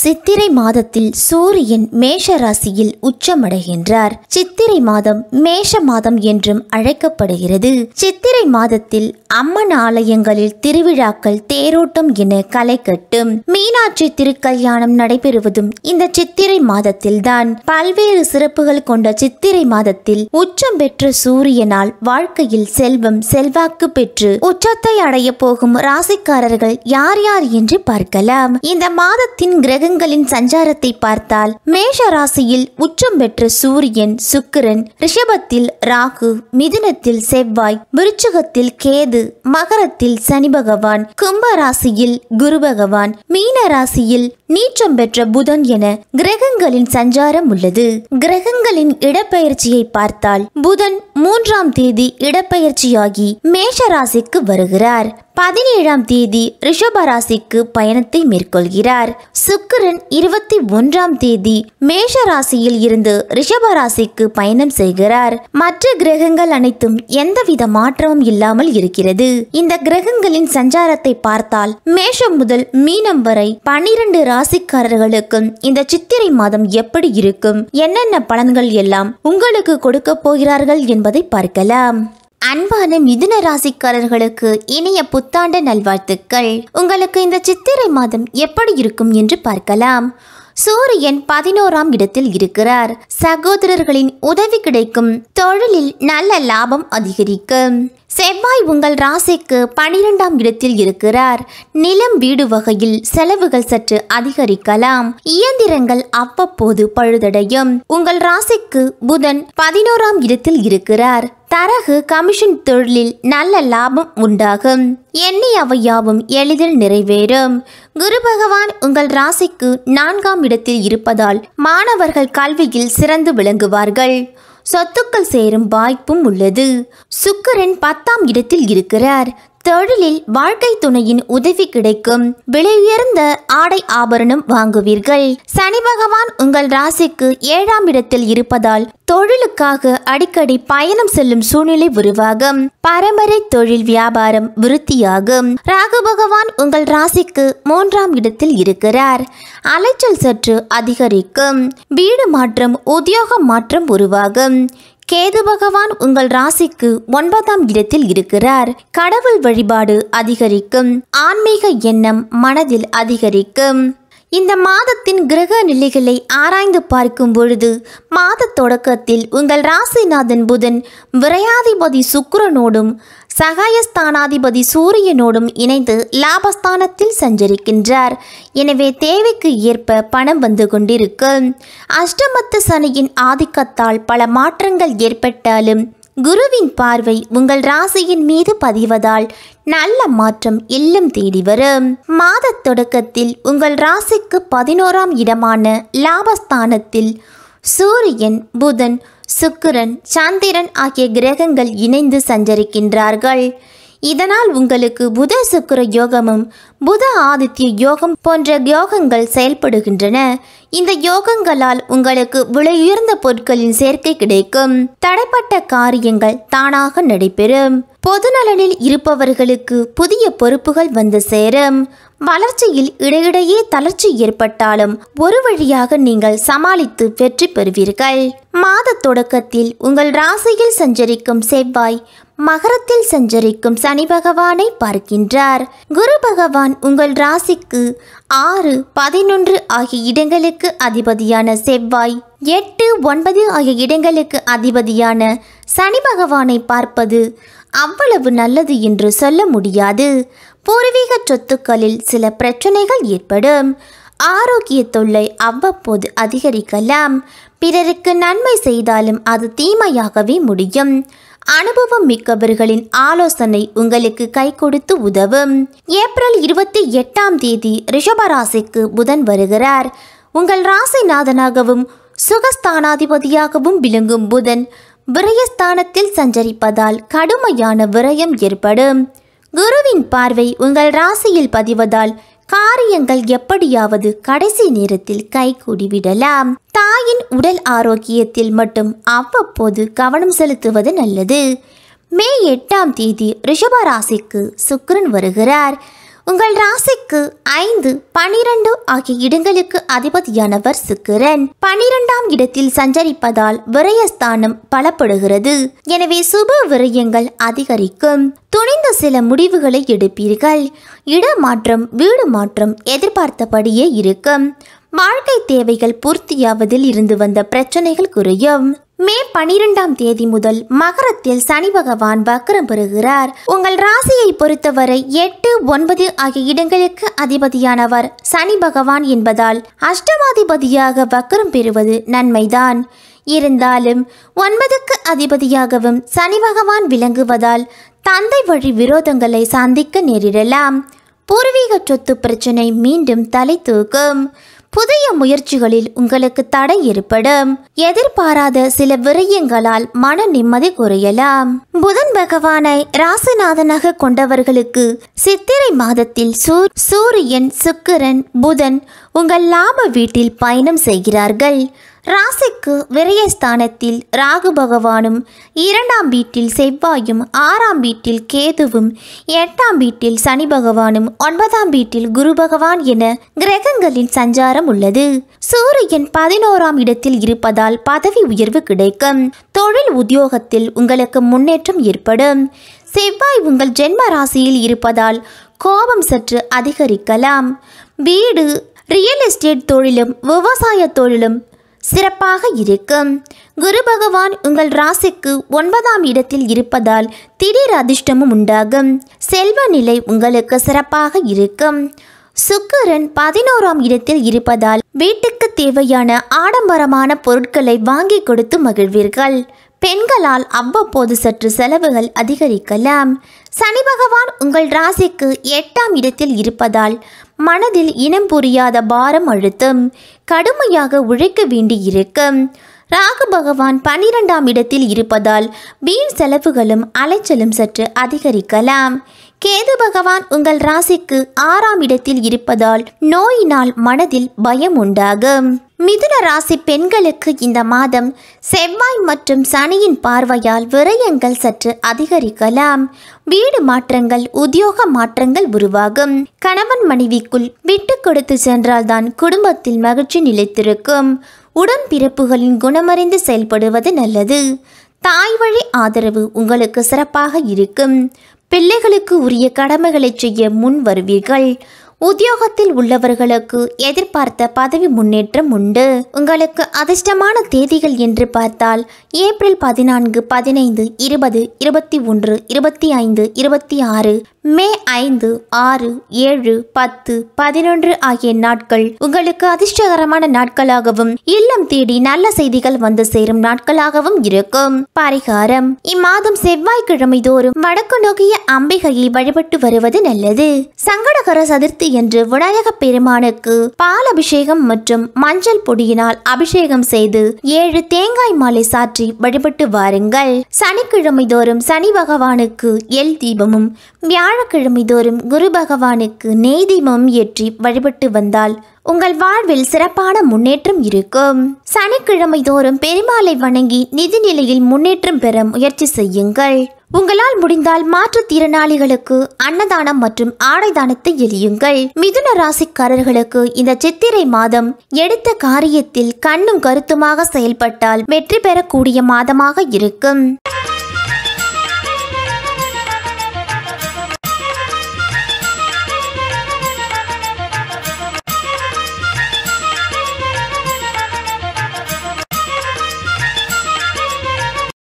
சித்திரை மாதத்தில் சூரியன் மேஷ ராசியில் உச்சமடைகின்றார் சித்திரை மாதம் மேஷ மாதம் என்றும் அழைக்கப்படுகிறது சித்திரை மாதத்தில் அம்மன் ஆலயங்களில் திருவிழாக்கள் தேரோட்டம் என களை கட்டும் மீனாட்சி திருக்கல்யாணம் நடைபெறுவதும் இந்த சித்திரை மாதத்தில்தான் பல்வேறு சிறப்புகள் கொண்ட சித்திரை மாதத்தில் உச்சம் பெற்ற சூரியனால் வாழ்க்கையில் செல்வம் செல்வாக்கு பெற்று உச்சத்தை அடைய போகும் ராசிக்காரர்கள் யார் யார் என்று பார்க்கலாம் இந்த மாதத்தின் கிரகங்களின் சஞ்சாரத்தை பார்த்தால் மேஷ ராசியில் உச்சம் பெற்ற சூரியன் சுக்கிரன் ரிஷபத்தில் ராகு மிதுனத்தில் செவ்வாய் விருச்சகத்தில் கேது மகரத்தில் சனி பகவான் கும்ப ராசியில் குரு பகவான் மீன ராசியில் நீச்சம் பெற்ற புதன் என கிரகங்களின் சஞ்சாரம் உள்ளது கிரகங்களின் இடப்பெயர்ச்சியை பார்த்தால் புதன் மூன்றாம் தேதி இடப்பெயர்ச்சியாகி மேஷ ராசிக்கு வருகிறார் பதினேழாம் தேதி ரிஷப ராசிக்கு பயணத்தை மேற்கொள்கிறார் சுக்கிரன் இருபத்தி ஒன்றாம் தேதி மேஷ ராசியில் இருந்து ரிஷப ராசிக்கு பயணம் செய்கிறார் மற்ற கிரகங்கள் அனைத்தும் எந்தவித மாற்றமும் இல்லாமல் இருக்கிறது இந்த கிரகங்களின் சஞ்சாரத்தை பார்த்தால் மேஷம் முதல் மீனம் வரை பன்னிரண்டு ராசிக்காரர்களுக்கும் இந்த சித்திரை மாதம் எப்படி இருக்கும் என்னென்ன பலன்கள் எல்லாம் உங்களுக்கு கொடுக்க போகிறார்கள் என்பதை பார்க்கலாம் அன்பான மிதுன ராசிக்காரர்களுக்கு இனிய புத்தாண்டு நல்வாழ்த்துக்கள் உங்களுக்கு இந்த சித்திரை மாதம் எப்படி இருக்கும் என்று பார்க்கலாம் சூரியன் பதினோராம் இடத்தில் இருக்கிறார் சகோதரர்களின் உதவி கிடைக்கும் தொழிலில் நல்ல லாபம் அதிகரிக்கும் செவ்வாய் உங்கள் ராசிக்கு பனிரெண்டாம் இடத்தில் இருக்கிறார் நிலம் வீடு வகையில் செலவுகள் சற்று அதிகரிக்கலாம் இயந்திரங்கள் அவ்வப்போது பழுதடையும் உங்கள் ராசிக்கு புதன் பதினோராம் இடத்தில் இருக்கிறார் தரகு கமிஷன் தொழிலில் நல்ல லாபம் உண்டாகும் எண்ணியவையாவும் எளிதில் நிறைவேறும் குரு பகவான் உங்கள் ராசிக்கு நான்காம் இடத்தில் இருப்பதால் மாணவர்கள் கல்வியில் சிறந்து விளங்குவார்கள் சொத்துக்கள் சேரும் வாய்ப்பும் உள்ளது சுக்கிரன் பத்தாம் இடத்தில் இருக்கிறார் தொழிலில் வாழ்க்கை துணையின் உதவி கிடைக்கும் விலையுயர்ந்த ஆடை ஆபரணம் வாங்குவீர்கள் சனி பகவான் உங்கள் ராசிக்கு ஏழாம் இடத்தில் இருப்பதால் தொழிலுக்காக அடிக்கடி பயணம் செல்லும் சூழ்நிலை உருவாகும் பரம்பரை தொழில் வியாபாரம் விருத்தியாகும் ராகு பகவான் உங்கள் ராசிக்கு மூன்றாம் இடத்தில் இருக்கிறார் அலைச்சல் சற்று அதிகரிக்கும் வீடு மாற்றம் உத்தியோக மாற்றம் உருவாகும் கேது பகவான் உங்கள் ராசிக்கு ஒன்பதாம் இடத்தில் இருக்கிறார் கடவுள் வழிபாடு அதிகரிக்கும் ஆன்மீக எண்ணம் மனதில் அதிகரிக்கும் இந்த மாதத்தின் கிரக நிலைகளை ஆராய்ந்து பார்க்கும் பொழுது மாத தொடக்கத்தில் உங்கள் ராசிநாதன் புதன் விரையாதிபதி சுக்கிரனோடும் சகாயஸ்தானாதிபதி சூரியனோடும் இணைந்து லாபஸ்தானத்தில் சஞ்சரிக்கின்றார் எனவே தேவைக்கு ஏற்ப பணம் வந்து கொண்டிருக்கும் அஷ்டமத்து சனியின் ஆதிக்கத்தால் பல மாற்றங்கள் ஏற்பட்டாலும் குருவின் பார்வை உங்கள் ராசியின் மீது பதிவதால் நல்ல மாற்றம் இல்லம் தேடி வரும் மாத தொடக்கத்தில் உங்கள் ராசிக்கு பதினோராம் இடமான லாபஸ்தானத்தில் சூரியன் புதன் சுக்கிரன் சந்திரன் ஆகிய கிரகங்கள் இணைந்து சஞ்சரிக்கின்றார்கள் இதனால் உங்களுக்கு புத சுக்கிர யோகமும் புத ஆதித்ய யோகம் போன்ற யோகங்கள் செயல்படுகின்றன இந்த யோகங்களால் உங்களுக்கு விலையுயர்ந்த பொருட்களின் சேர்க்கை கிடைக்கும் தடைப்பட்ட காரியங்கள் தானாக நடைபெறும் பொதுநலனில் இருப்பவர்களுக்கு புதிய பொறுப்புகள் வந்து சேரும் வளர்ச்சியில் இடையிடையே தளர்ச்சி ஏற்பட்டாலும் ஒரு வழியாக நீங்கள் சமாளித்து வெற்றி பெறுவீர்கள் மாத தொடக்கத்தில் உங்கள் ராசியில் சஞ்சரிக்கும் செவ்வாய் மகரத்தில் சஞ்சரிக்கும் சனி பகவானை பார்க்கின்றார் குரு பகவான் உங்கள் ராசிக்கு ஆறு பதினொன்று ஆகிய இடங்களுக்கு அதிபதியான செவ்வாய் எட்டு ஒன்பது ஆகிய இடங்களுக்கு அதிபதியான சனி பகவானை பார்ப்பது அவ்வளவு நல்லது என்று சொல்ல முடியாது பூர்வீக சொத்துக்களில் சில பிரச்சனைகள் ஏற்படும் ஆரோக்கிய தொல்லை அவ்வப்போது அதிகரிக்கலாம் பிறருக்கு நன்மை செய்தாலும் அது தீமையாகவே முடியும் அனுபவம் மிக்கவர்களின் ஆலோசனை உங்களுக்கு கை கொடுத்து உதவும் ஏப்ரல் இருபத்தி எட்டாம் தேதி ரிஷபராசிக்கு புதன் வருகிறார் உங்கள் ராசிநாதனாகவும் சுகஸ்தானாதிபதியாகவும் விளங்கும் புதன் விரயஸ்தானத்தில் சஞ்சரிப்பதால் கடுமையான விரயம் ஏற்படும் குருவின் பார்வை உங்கள் ராசியில் பதிவதால் காரியங்கள் எப்படியாவது கடைசி நேரத்தில் கைகூடிவிடலாம் தாயின் உடல் ஆரோக்கியத்தில் மட்டும் அவ்வப்போது கவனம் செலுத்துவது நல்லது மே எட்டாம் தேதி ரிஷப ராசிக்கு சுக்கிரன் வருகிறார் உங்கள் ராசிக்கு ஐந்து பனிரெண்டு ஆகிய இடங்களுக்கு அதிபதியானவர் சுக்கிரன் பனிரெண்டாம் இடத்தில் சஞ்சரிப்பதால் விரயஸ்தானம் பலப்படுகிறது எனவே சுப விரயங்கள் அதிகரிக்கும் துணிந்த சில முடிவுகளை எடுப்பீர்கள் இடமாற்றம் வீடு மாற்றம் எதிர்பார்த்தபடியே இருக்கும் வாழ்க்கை தேவைகள் பூர்த்தியாவதில் இருந்து வந்த பிரச்சனைகள் குறையும் மே பனிரெண்டாம் தேதி முதல் மகரத்தில் சனி பகவான் வக்ரம் பெறுகிறார் உங்கள் ராசியை பொறுத்தவரை எட்டு ஒன்பது ஆகிய இடங்களுக்கு அதிபதியானவர் சனி பகவான் என்பதால் அஷ்டமாதிபதியாக வக்ரம் பெறுவது நன்மைதான் இருந்தாலும் ஒன்பதுக்கு அதிபதியாகவும் சனி பகவான் விளங்குவதால் தந்தை வழி விரோதங்களை சந்திக்க நேரிடலாம் பூர்வீக சொத்து பிரச்சனை மீண்டும் தலை தூக்கும் புதிய முயற்சிகளில் உங்களுக்கு தடை ஏற்படும் எதிர்பாராத சில விரயங்களால் மன நிம்மதி குறையலாம் புதன் பகவானை ராசிநாதனாக கொண்டவர்களுக்கு சித்திரை மாதத்தில் சூர் சூரியன் சுக்கிரன் புதன் உங்கள் லாப வீட்டில் பயணம் செய்கிறார்கள் ராசிக்கு விரயஸ்தானத்தில் ராகு பகவானும் இரண்டாம் வீட்டில் செவ்வாயும் ஆறாம் வீட்டில் கேதுவும் எட்டாம் வீட்டில் சனி பகவானும் ஒன்பதாம் வீட்டில் குரு பகவான் என கிரகங்களின் சஞ்சாரம் உள்ளது சூரியன் பதினோராம் இடத்தில் இருப்பதால் பதவி உயர்வு கிடைக்கும் தொழில் உத்தியோகத்தில் உங்களுக்கு முன்னேற்றம் ஏற்படும் செவ்வாய் உங்கள் ஜென்ம ராசியில் இருப்பதால் கோபம் சற்று அதிகரிக்கலாம் வீடு ரியல் எஸ்டேட் தொழிலும் விவசாய தொழிலும் சிறப்பாக இருக்கும் குரு பகவான் உங்கள் ராசிக்கு ஒன்பதாம் இடத்தில் இருப்பதால் திடீர் அதிர்ஷ்டமும் உண்டாகும் செல்வ நிலை உங்களுக்கு சிறப்பாக இருக்கும் சுக்கிரன் பதினோராம் இடத்தில் இருப்பதால் வீட்டுக்கு தேவையான ஆடம்பரமான பொருட்களை வாங்கி கொடுத்து மகிழ்வீர்கள் பெண்களால் அவ்வப்போது சற்று செலவுகள் அதிகரிக்கலாம் சனி பகவான் உங்கள் ராசிக்கு எட்டாம் இடத்தில் இருப்பதால் மனதில் இனம் புரியாத பாரம் அழுத்தம் கடுமையாக உழைக்க வேண்டியிருக்கும் ராகு பகவான் பன்னிரெண்டாம் இடத்தில் இருப்பதால் வீண் செலவுகளும் அலைச்சலும் சற்று அதிகரிக்கலாம் கேது பகவான் உங்கள் ராசிக்கு ஆறாம் இடத்தில் இருப்பதால் நோயினால் மனதில் பயம் உண்டாகும் மிதுன ராசி பெண்களுக்கு இந்த மாதம் செவ்வாய் மற்றும் சனியின் பார்வையால் விரயங்கள் சற்று அதிகரிக்கலாம் வீடு மாற்றங்கள் உத்தியோக மாற்றங்கள் உருவாகும் கணவன் மனைவிக்குள் விட்டு கொடுத்து சென்றால்தான் குடும்பத்தில் மகிழ்ச்சி நிலைத்திருக்கும் உடன்பிறப்புகளின் குணமறிந்து செயல்படுவது நல்லது தாய் வழி ஆதரவு உங்களுக்கு சிறப்பாக இருக்கும் பிள்ளைகளுக்கு உரிய கடமைகளை செய்ய முன் வருவீர்கள் உத்தியோகத்தில் உள்ளவர்களுக்கு எதிர்பார்த்த பதவி முன்னேற்றம் உண்டு உங்களுக்கு அதிர்ஷ்டமான தேதிகள் என்று பார்த்தால் ஏப்ரல் பதினான்கு பதினைந்து இருபது இருபத்தி ஒன்று இருபத்தி ஐந்து இருபத்தி ஆறு மே ஐந்து ஆறு ஏழு பத்து பதினொன்று ஆகிய நாட்கள் உங்களுக்கு அதிர்ஷ்டகரமான நாட்களாகவும் இல்லம் தேடி நல்ல செய்திகள் வந்து சேரும் நாட்களாகவும் இருக்கும் பரிகாரம் இம்மாதம் செவ்வாய்க்கிழமை தோறும் வடக்கு நோக்கிய அம்பிகையை வழிபட்டு வருவது நல்லது சங்கடகர சதுர்த்தி என்று விநாயக பெருமானுக்கு பால் அபிஷேகம் மற்றும் மஞ்சள் பொடியினால் அபிஷேகம் செய்து ஏழு தேங்காய் மாலை சாற்றி வழிபட்டு வாருங்கள் சனிக்கிழமை தோறும் சனி பகவானுக்கு எல் தீபமும் வியாழக்கிழமை தோறும் குரு பகவானுக்கு நெய் தீபமும் ஏற்றி வழிபட்டு வந்தால் உங்கள் வாழ்வில் சிறப்பான முன்னேற்றம் இருக்கும் சனிக்கிழமை தோறும் பெருமாளை வணங்கி நிதி நிலையில் முன்னேற்றம் பெற முயற்சி செய்யுங்கள் உங்களால் முடிந்தால் மாற்றுத்திறனாளிகளுக்கு அன்னதானம் மற்றும் ஆடை தானத்தை எளியுங்கள் மிதுன ராசிக்காரர்களுக்கு இந்த சித்திரை மாதம் எடுத்த காரியத்தில் கண்ணும் கருத்துமாக செயல்பட்டால் வெற்றி பெறக்கூடிய மாதமாக இருக்கும்